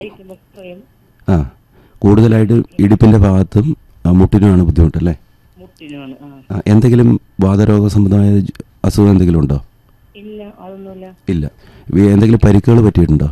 ഇരിക്കുമ്പോ സ്വയം ആ കൂടുതലായിട്ട് ഇടുപ്പിൻ്റെ ഭാഗത്തും ആ, മുട്ടിനുമാണ് ബുദ്ധിമുട്ടല്ലേ മുട്ടിനുമാണ് ആ ആ, എന്തെങ്കിലും വാതരോഗ സംബന്ധമായ ജ- അസുഖം എന്തെങ്കിലും ഉണ്ടോ ഇല്ല അതൊന്നുമില്ല ഇല്ല വി- എന്തെങ്കിലും പരിക്കുകൾ പറ്റിയിട്ടുണ്ടോ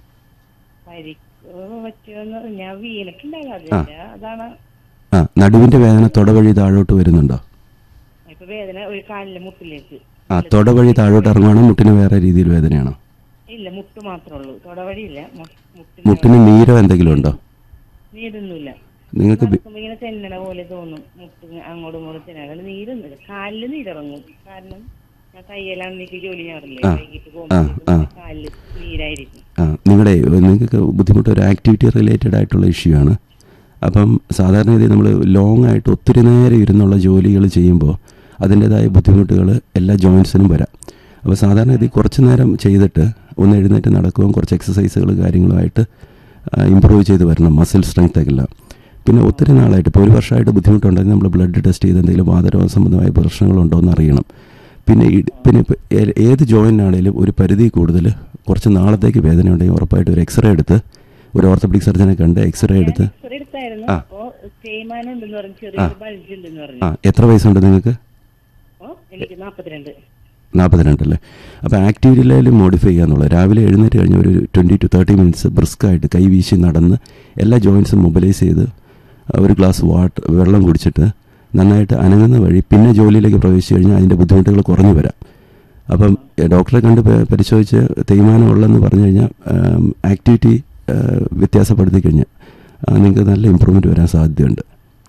പരിക്ക് പറ്റിയെന്ന് ഞാൻ വീണിട്ടുണ്ടാകില്ല അതാണ് ആ നടുവിൻ്റെ വേദന തൊടവഴി താഴോട്ട് വരുന്നുണ്ടോ ഇപ്പൊ വേദന ഒരു കാലിലെ മുട്ടിലേക്ക് ആ തൊടവഴി താഴോട്ട് ഇറങ്ങുവാണോ മുട്ടിന് വേറെ രീതിയിൽ വേദനയാണോ ഇല്ല മുട്ട് മാത്രമേ ഉള്ളൂ തൊടവഴിയില്ല മു- മുട്ടിന് മുട്ടിന് നീരോ എന്തെങ്കിലും ഉണ്ടോ നീരൊന്നുമില്ല നിങ്ങൾക്ക് ബി- നടക്കുമ്പോ ഇങ്ങനെ തെന്നണ പോലെ തോന്നും മുട്ടിന് അങ്ങോട്ടും ഇങ്ങോട്ടും തെന്നണ നീരൊന്നുമില്ല കാലില് നീരിറങ്ങും കാരണം ഞാൻ തയ്യലാണ് എനിക്ക് ജോലി ചെയ്യാറില്ലേ വൈകിട്ട് പോകുമ്പോൾ കാലില് നീരായിരിക്കും ആ നിങ്ങളുടെ നിങ്ങൾക്ക് ബുദ്ധിമുട്ട് ഒരു ആക്ടിവിറ്റി റിലേറ്റഡ് ആയിട്ടുള്ള ഇഷ്യൂ ആണ് അപ്പം സാധാരണഗതി നമ്മൾ ലോങ് ആയിട്ട് ഒത്തിരി നേരം ഇരുന്നുള്ള ജോലികൾ ചെയ്യുമ്പോൾ അതിൻ്റെതായ ബുദ്ധിമുട്ടുകൾ എല്ലാ ജോയിൻസിനും വരാം അപ്പോൾ സാധാരണഗതി കുറച്ച് നേരം ചെയ്തിട്ട് ഒന്ന് എഴുന്നേറ്റ് നടക്കുകയും കുറച്ച് എക്സസൈസുകൾ കാര്യങ്ങളുമായിട്ട് ഇമ്പ്രൂവ് ചെയ്ത് വരണം മസിൽ സ്ട്രെങ്ത് എല്ലാം പിന്നെ ഒത്തിരി നാളായിട്ട് ഇപ്പോൾ ഒരു വർഷമായിട്ട് ബുദ്ധിമുട്ടുണ്ടെങ്കിൽ നമ്മൾ ബ്ലഡ് ടെസ്റ്റ് ചെയ്ത് എന്തെങ്കിലും വാതരോഗ സംബന്ധമായ പ്രശ്നങ്ങളുണ്ടോ എന്ന് അറിയണം പിന്നെ ഈ- പിന്നെ ഇപ്പം ഏ- ഏത് ജോയിൻ്റാണേലും ഒരു പരിധി കൂടുതൽ കുറച്ച് നാളത്തേക്ക് വേദന ഉണ്ടെങ്കിൽ ഉറപ്പായിട്ട് ഒരു എക്സ്റേ എടുത്ത് ഒരു ഓർത്തോപെഡിക് സർജനെ കണ്ട് എക്സ്റേ എടുത്ത് എക്സ്റേ എടുത്തായിരുന്നു ആ. അപ്പോ തേയ്മാനം ഉണ്ടെന്ന് പറഞ്ഞു ചെറിയൊരു ബൾജ് ഉണ്ടെന്ന് പറഞ്ഞു ആ എത്ര വയസ്സുണ്ട് നിങ്ങൾക്ക് അപ്പോ എനിക്ക് നാപ്പത്തിരണ്ട് നാൽപ്പത്തിരണ്ടല്ലേ അപ്പോൾ ആക്ടിവിറ്റി ലെവൽ മോഡിഫൈ ചെയ്യാന്നുള്ളത് രാവിലെ എഴുന്നേറ്റ് കഴിഞ്ഞ് ഒരു ട്വൻറ്റി ടു തേർട്ടി മിനിറ്റ്സ് ബ്രിസ്ക്കായിട്ട് കൈ വീശി നടന്ന് എല്ലാ ജോയിൻസും മൊബിലൈസ് ചെയ്ത് ആ, ഒരു ഗ്ലാസ് വാട്ടർ വെള്ളം കുടിച്ചിട്ട് നന്നായിട്ട് അനങ്ങുന്ന വഴി പിന്നെ ജോലിയിലേക്ക് പ്രവേശിച്ചു കഴിഞ്ഞാൽ അതിൻ്റെ ബുദ്ധിമുട്ടുകൾ കുറഞ്ഞു വരാം അപ്പം എ, ഡോക്ടറെ കണ്ട് പ- പരിശോധിച്ച് തേയ്മാനം ഉള്ളതെന്ന് പറഞ്ഞു കഴിഞ്ഞാൽ ആക്ടിവിറ്റി വ്യത്യാസപ്പെടുത്തി കഴിഞ്ഞാൽ നിങ്ങൾക്ക് നല്ല ഇമ്പ്രൂവ്മെൻറ്റ് വരാൻ സാധ്യതയുണ്ട്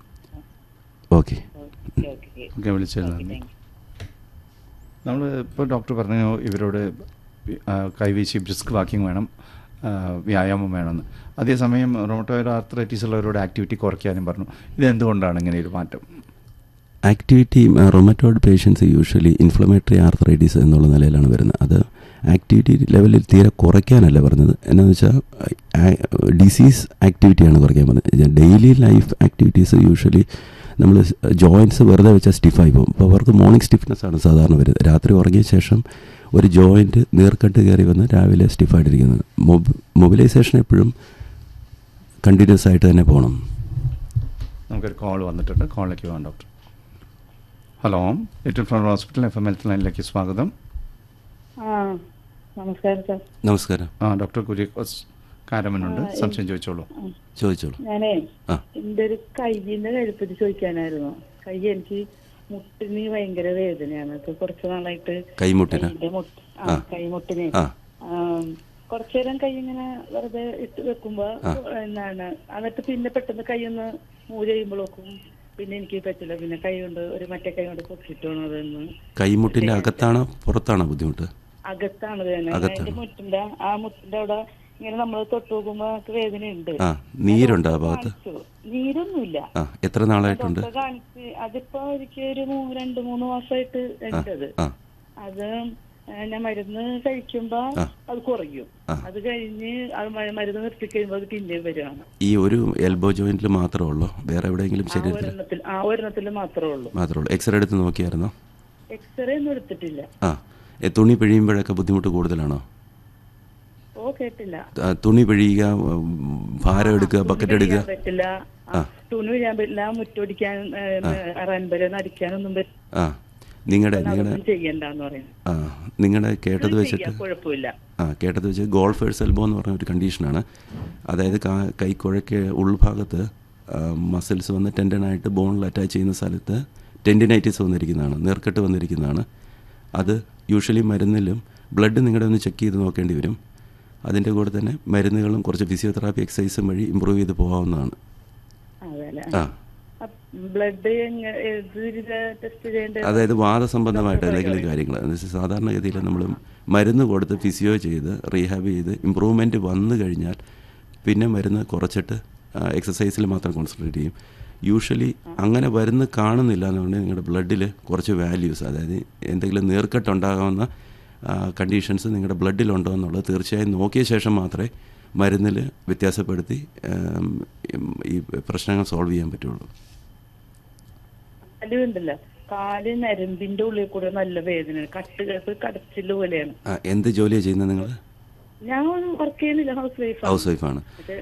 ഓക്കെ ഓക്കെ ഓക്കെ ഒക്കെ വിളിച്ചത് ഓക്കെ നന്ദി താങ്ക് നമ്മൾ ഇപ്പോൾ ഡോക്ടർ പറഞ്ഞു ഇവരോട് ആ, കൈവീശി ബ്രിസ്ക് വാക്കിംഗ് വേണം ആ, വ്യായാമം വേണമെന്ന് അതേസമയം റൊമറ്റോയിഡ് ആർത്രൈറ്റീസ് ഉള്ളവരോട് ആക്ടിവിറ്റി കുറയ്ക്കാനും പറഞ്ഞു ഇതെന്തുകൊണ്ടാണ് ഇങ്ങനെ ഒരു മാറ്റം activity rheumatoid patients usually inflammatory arthritis എന്നുള്ള നിലയിലാണ് വരുന്നത് അത് ആക്ടിവിറ്റി ലെവലിൽ തീരെ കുറയ്ക്കാനല്ല പറഞ്ഞത് എന്നാന്ന് വെച്ചാൽ ഡിസീസ് ആക്ടിവിറ്റിയാണ് കുറയ്ക്കാൻ പറഞ്ഞത് ഡെയിലി ലൈഫ് ആക്ടിവിറ്റീസ് യൂഷ്വലി നമ്മൾ ജോയിൻറ്റ്സ് വെറുതെ വെച്ചാൽ സ്റ്റിഫായി പോകും അപ്പോൾ അവർക്ക് മോർണിംഗ് സ്റ്റിഫ്നെസ് ആണ് സാധാരണ വരുന്നത് രാത്രി ഉറങ്ങിയ ശേഷം ഒരു ജോയിൻറ്റ് നീർക്കെട്ട് കയറി വന്ന് രാവിലെ സ്റ്റിഫായിട്ടിരിക്കുന്നത് മൊബ് മൊബിലൈസേഷൻ എപ്പോഴും കണ്ടിന്യൂസ് ആയിട്ട് തന്നെ പോകണം നമുക്കൊരു കോൾ വന്നിട്ടുണ്ട് കോളിലേക്ക് പോകാം doctor hello Little Flower Hospital FM എം ഹെൽത്ത് ലൈനിലേക്ക് സ്വാഗതം ആ നമസ്കാരം സാർ നമസ്കാരം ആ ഡോക്ടർ കുര്യക്കോസ് കാരമനുണ്ട് സംശയം ചോദിച്ചോളൂ ചോദിച്ചോളൂ ഞാനേ ആ എന്റെ ഒരു കയ്യിന്റെ കഴുപ്പത്തി ചോദിക്കാനായിരുന്നു കൈ എനിക്ക് മുട്ടിന് ഭയങ്കര വേദനയാണ് ഇപ്പൊ കുറച്ച് നാളായിട്ട് കൈമുട്ടിന് കൈയിന്റെ മുട്ട് ആ കൈമുട്ടിന് ആ ആം, കുറച്ചു നേരം കൈ ഇങ്ങനെ വെറുതെ ഇട്ട് വെക്കുമ്പോ എന്താണ് എന്നിട്ട് പിന്നെ പെട്ടെന്ന് കൈ ഒന്ന് മൂവ് ചെയ്യുമ്പോഴേക്കും പിന്നെ എനിക്ക് പറ്റില്ല പിന്നെ കൈ കൊണ്ട് ഒരു മറ്റേ കൈ കൊണ്ട് പൊക്കിട്ട് വേണം അതൊന്ന് കൈമുട്ടിന്റെ അകത്താണോ പുറത്താണോ ബുദ്ധിമുട്ട് അകത്താണ് വേദന അകത്താണ്. അതിന്റെ മുട്ടിന്റെ ആ മുട്ടിന്റെ അവിടെ ഇങ്ങനെ നമ്മൾ തൊട്ട് നോക്കുമ്പോ നമുക്ക് വേദനയുണ്ട് ആ നീരുണ്ടോ ആ ഭാഗത്ത് കാണിച്ചു. നീരൊന്നുമില്ല ആ എത്ര നാളായിട്ടുണ്ട് ഡോക്ടറെ കാണിച്ച് അതിപ്പോ എനിക്ക് ഒരു മൂന്ന് രണ്ട് മൂന്ന് മാസമായിട്ട് ഉണ്ടത് ആ അത് ഏ, ഞാൻ മരുന്ന് കഴിക്കുമ്പോ അത് കുറയും അത് കഴിഞ്ഞ് അത് മ- മരുന്ന് നിർത്തി കഴിയുമ്പോ അത് പിന്നെയും വരുവാണ് ഈ ഒരു എൽബോ ജോയിന്റിൽ മാത്രമേ ഉള്ളൂ വേറെ എവിടെയെങ്കിലും ആ ശരീരത്തിൽ ഒരെണ്ണത്തിൽ ആ ഒരെണ്ണത്തിൽ മാത്രമേ ഉള്ളൂ മാത്രമേ ഉള്ളൂ എക്സ്റേ എടുത്ത് നോക്കിയായിരുന്നോ എക്സ്റേ ഒന്നും എടുത്തിട്ടില്ല ആ ഏ, തുണി പിഴിയുമ്പോഴൊക്കെ ബുദ്ധിമുട്ട് കൂടുതലാണോ ഓ കേട്ടില്ല ആ, തുണി പിഴിയുക ഉം, ഭാരം എടുക്കുക ബക്കറ്റ് എടുക്കുക ചെയ്യാൻ പറ്റില്ല ആ, തുണി ചെയ്യാൻ പറ്റില്ല മുറ്റോടിക്കാൻ റൺബരൊന്നും അടിക്കാനൊന്നും പറ്റില്ല ആ നിങ്ങളുടെ നിങ്ങളുടെ അതൊന്നും ചെയ്യണ്ടെന്ന് പറയുന്നത് ആ നിങ്ങളുടെ കേട്ടത് വെച്ചിട്ട് ചെയ്യാൻ കുഴപ്പമില്ല ആ കേട്ടത് വെച്ച് ഗോൾഫേഴ്സ് എൽബോ എന്ന് പറഞ്ഞ ഒരു കണ്ടീഷനാണ് അതായത് കാ- കൈക്കുഴയ്ക്ക് ഉൾഭാഗത്ത് മസിൽസ് വന്ന് ടെൻഡനായിട്ട് ബോണിൽ അറ്റാച്ച് ചെയ്യുന്ന സ്ഥലത്ത് ടെൻഡിനൈറ്റിസ് വന്നിരിക്കുന്നതാണ് നീർക്കെട്ട് വന്നിരിക്കുന്നതാണ് അത് യൂഷ്വലി മരുന്നിലും ബ്ലഡ് നിങ്ങളുടെ ഒന്ന് ചെക്ക് ചെയ്ത് നോക്കേണ്ടി വരും അതിൻ്റെ കൂടെ തന്നെ മരുന്നുകളും കുറച്ച് ഫിസിയോതെറാപ്പി എക്സസൈസും വഴി ഇമ്പ്രൂവ് ചെയ്ത് പോകാവുന്നതാണ് അതല്ലേ ആ ബ്ലഡ് ഏത് ടെസ്റ്റ് ചെയ്യേണ്ടത് അതായത് വാദസംബന്ധമായിട്ട് എന്തെങ്കിലും കാര്യങ്ങൾ എന്ന് വെച്ചാൽ സാധാരണഗതിയിൽ നമ്മൾ മരുന്ന് കൊടുത്ത് ഫിസിയോ ചെയ്ത് റീഹാബ് ചെയ്ത് ഇമ്പ്രൂവ്മെൻറ്റ് വന്നു കഴിഞ്ഞാൽ പിന്നെ മരുന്ന് കുറച്ചിട്ട് എക്സസൈസിൽ മാത്രം കോൺസെൻട്രേറ്റ് ചെയ്യും യൂഷ്വലി അങ്ങനെ വരുന്ന കാണുന്നില്ല എന്നുണ്ടെങ്കിൽ നിങ്ങളുടെ ബ്ലഡിൽ കുറച്ച് വാല്യൂസ് അതായത് എന്തെങ്കിലും നീർക്കെട്ടുണ്ടാകാവുന്ന കണ്ടീഷൻസ് നിങ്ങളുടെ ബ്ലഡിലുണ്ടോ എന്നുള്ളത് തീർച്ചയായും നോക്കിയ ശേഷം മാത്രമേ മരുന്നിൽ വ്യത്യാസപ്പെടുത്തി ആം, ഈ പ്രശ്നങ്ങൾ സോൾവ് ചെയ്യാൻ പറ്റുള്ളൂ കാല് ഉണ്ടല്ലോ കാല് നരമ്പിന്റെ ഉള്ളിൽ കൂടെ നല്ല വേദനയാണ് കട്ടുകൾക്ക് കടച്ചില് പോലെയാണ് ആ, എന്ത് ജോലിയാണ് ചെയ്യുന്നത് നിങ്ങൾ ഞാൻ വർക്ക് ചെയ്യുന്നില്ല ഹൗസ് വൈഫ് ഹൗസ് വൈഫാണ്